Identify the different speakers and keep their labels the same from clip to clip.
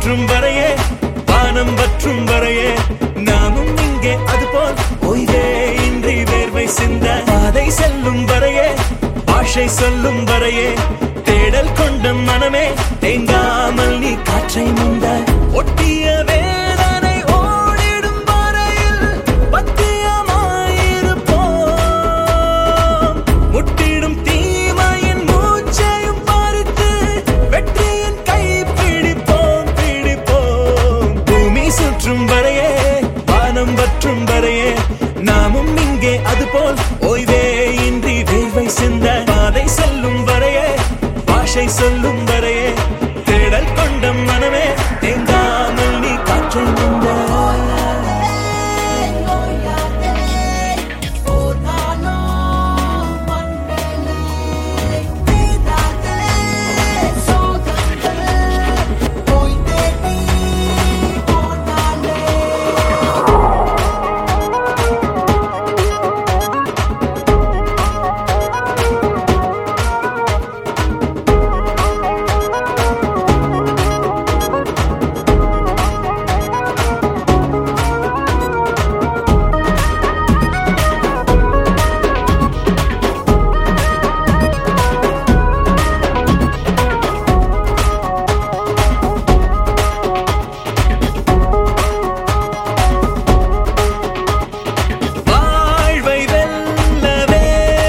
Speaker 1: சுற்றும் வரையே வானம் வற்றும் வரையே நாமும் இங்கே அதுபோல் ஓய்வே இன்றி வேர்வை சிந்த பாதை செல்லும் வரையே பாஷை சொல்லும் வரையே தேடல் கொண்ட மனமே தேங்காமல் நீ காற்றை முந்த ஒட்டிய வேதனை ஓடிடும் வரையில் பத்தியமாயிருப்போம் முட்டிடும் தீமையின் மூச்சையும் பறித்து வெற்றியின் கை பிடிப்போம் பிடிப்போம் பூமி சுற்றும் வரையே வானம் வற்றும் வரையே நாமும் இங்கே அதுபோல் ஓய்வே இன்றி வேர்வை சிந்த பாதை செல்லும் வரையே பாஷை சொல்லும் வரையே தேடல் கொண்ட மனமே தேங்காமல் நீ காற்றை முந்த வாழ்வை வெல்லவே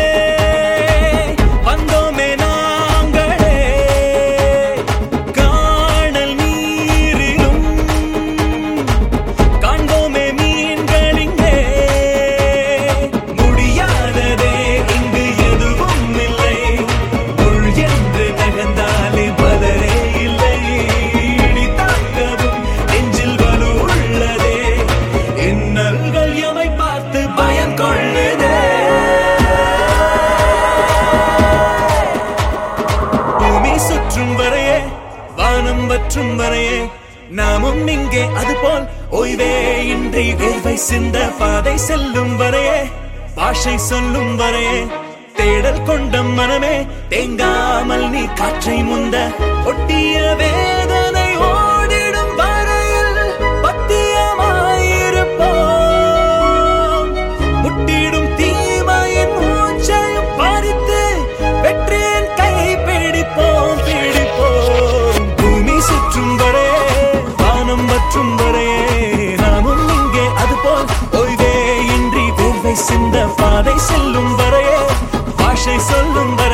Speaker 1: வந்தோமே நாங்களே காணல் நீரிலும் காண்போமே மீன்களிங்கே முடியாததே இங்கு எதுவும் இல்லை முள் என்று நகர்ந்தாலே பலரே இல்லை இடி தாக்கவும் நெஞ்சில் வலு உள்ளதே இன்னல்கள் எமை பார்த்து பயம் கொள்ளுதே பூமி சுற்றும் வரையே வானம் வற்றும் வரையே நாமும் இங்கே அதுபோல் ஓய்வே இன்றி வேர்வை சிந்த பாதை செல்லும் வரையே பாஷை சொல்லும் வரையே தேடல் கொண்ட மனமே தேங்காமல் நீ காற்றை முந்த ஒட்டிய வேதனை ஓடிடும் வரையில் பத்தியமாயிருப்போம் முட்டிடும் தீமையின் மூச்சையும் பறித்து வெற்றியின் கை பிடிப்போம் பிடிப்போம் பூமி சுற்றும் வரையே வானம் வற்றும் வரையே நாமும் இங்கே அதுபோல் ஓய்வே இன்றி வேர்வை சிந்த பாதை செல்லும் வரையே பாஷை சொல்லும் வரையே